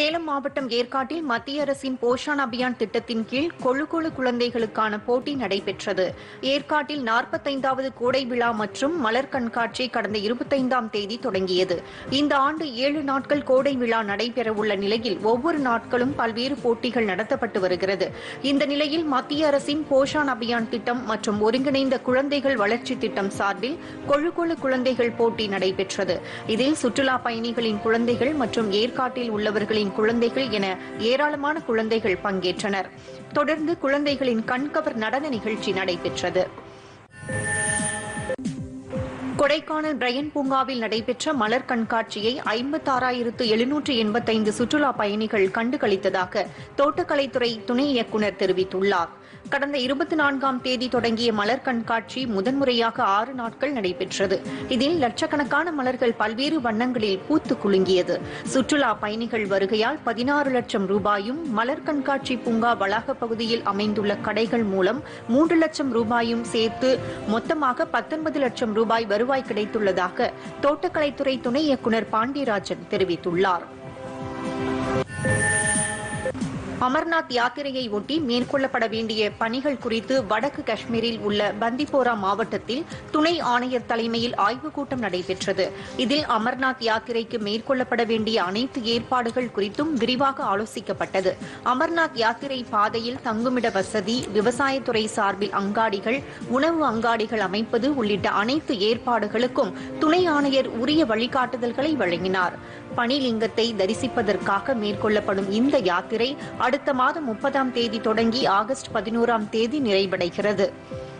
சேலம் மாவட்டம் ஏற்காட்டில் மத்திய அரசின் போஷான் அபியான் திட்டத்தின் கீழ் கொழு கொழு குழந்தைகளுக்கான போட்டி நடைபெற்றது ஏற்காட்டில் நாற்பத்தைந்தாவது கோடை விழா மற்றும் மலர் கண்காட்சி கடந்த இருபத்தைந்தாம் தேதி தொடங்கியது இந்த ஆண்டு ஏழு நாட்கள் கோடை விழா நடைபெறவுள்ள நிலையில் ஒவ்வொரு நாட்களும் பல்வேறு போட்டிகள் நடத்தப்பட்டு வருகிறது இந்த நிலையில் மத்திய அரசின் போஷான் அபியான் திட்டம் மற்றும் ஒருங்கிணைந்த குழந்தைகள் வளர்ச்சி திட்டம் சார்பில் கொழு கொழு குழந்தைகள் போட்டி நடைபெற்றது இதில் சுற்றுலா பயணிகளின் குழந்தைகள் மற்றும் ஏற்காட்டில் உள்ளவர்களின் குழந்தைகள் என ஏராளமான குழந்தைகள் பங்கேற்றனர் தொடர்ந்து குழந்தைகளின் கண்கவர் நடன நிகழ்ச்சி நடைபெற்றது கொடைக்கானல் பிரையன் பூங்காவில் நடைபெற்ற மலர் கண்காட்சியை ஐம்பத்தாறாயிரத்து எழுநூற்று எண்பத்தைந்து சுற்றுலா பயணிகள் கண்டுகளித்ததாக தோட்டக்கலைத்துறை துணை இயக்குநர் தெரிவித்துள்ளார் கடந்த இருபத்தி நான்காம் தேதி தொடங்கிய மலர் கண்காட்சி முதன்முறையாக ஆறு நாட்கள் நடைபெற்றது இதில் லட்சக்கணக்கான மலர்கள் பல்வேறு வண்ணங்களில் பூத்து குலுங்கியது சுற்றுலா பயணிகள் வருகையால் பதினாறு லட்சம் ரூபாயும் மலர் கண்காட்சி பூங்கா வளாக பகுதியில் அமைந்துள்ள கடைகள் மூலம் மூன்று லட்சம் ரூபாயும் சேர்த்து மொத்தமாக பத்தொன்பது லட்சம் ரூபாய் வருவாய் கிடைத்துள்ளதாக தோட்டக்கலைத்துறை துணை இயக்குநர் பாண்டியராஜன் தெரிவித்துள்ளார் அமர்நாத் யாத்திரையை ஒட்டி மேற்கொள்ளப்பட வேண்டிய பணிகள் குறித்து வடக்கு காஷ்மீரில் உள்ள பந்திப்போரா மாவட்டத்தில் துணை ஆணையர் தலைமையில் ஆய்வுக் கூட்டம் நடைபெற்றது இதில் அமர்நாத் யாத்திரைக்கு மேற்கொள்ளப்பட வேண்டிய அனைத்து ஏற்பாடுகள் குறித்தும் விரிவாக ஆலோசிக்கப்பட்டது அமர்நாத் யாத்திரை பாதையில் தங்குமிட வசதி விவசாயத்துறை சார்பில் அங்காடிகள் உணவு அங்காடிகள் அமைப்பது உள்ளிட்ட அனைத்து ஏற்பாடுகளுக்கும் துணை ஆணையர் உரிய வழிகாட்டுதல்களை வழங்கினார் பனிலிங்கத்தை தரிசிப்பதற்காக மேற்கொள்ளப்படும் இந்த யாத்திரை அடுத்த மாதம் முப்பதாம் தேதி தொடங்கி ஆகஸ்ட் பதினோராம் தேதி நிறைவடைகிறது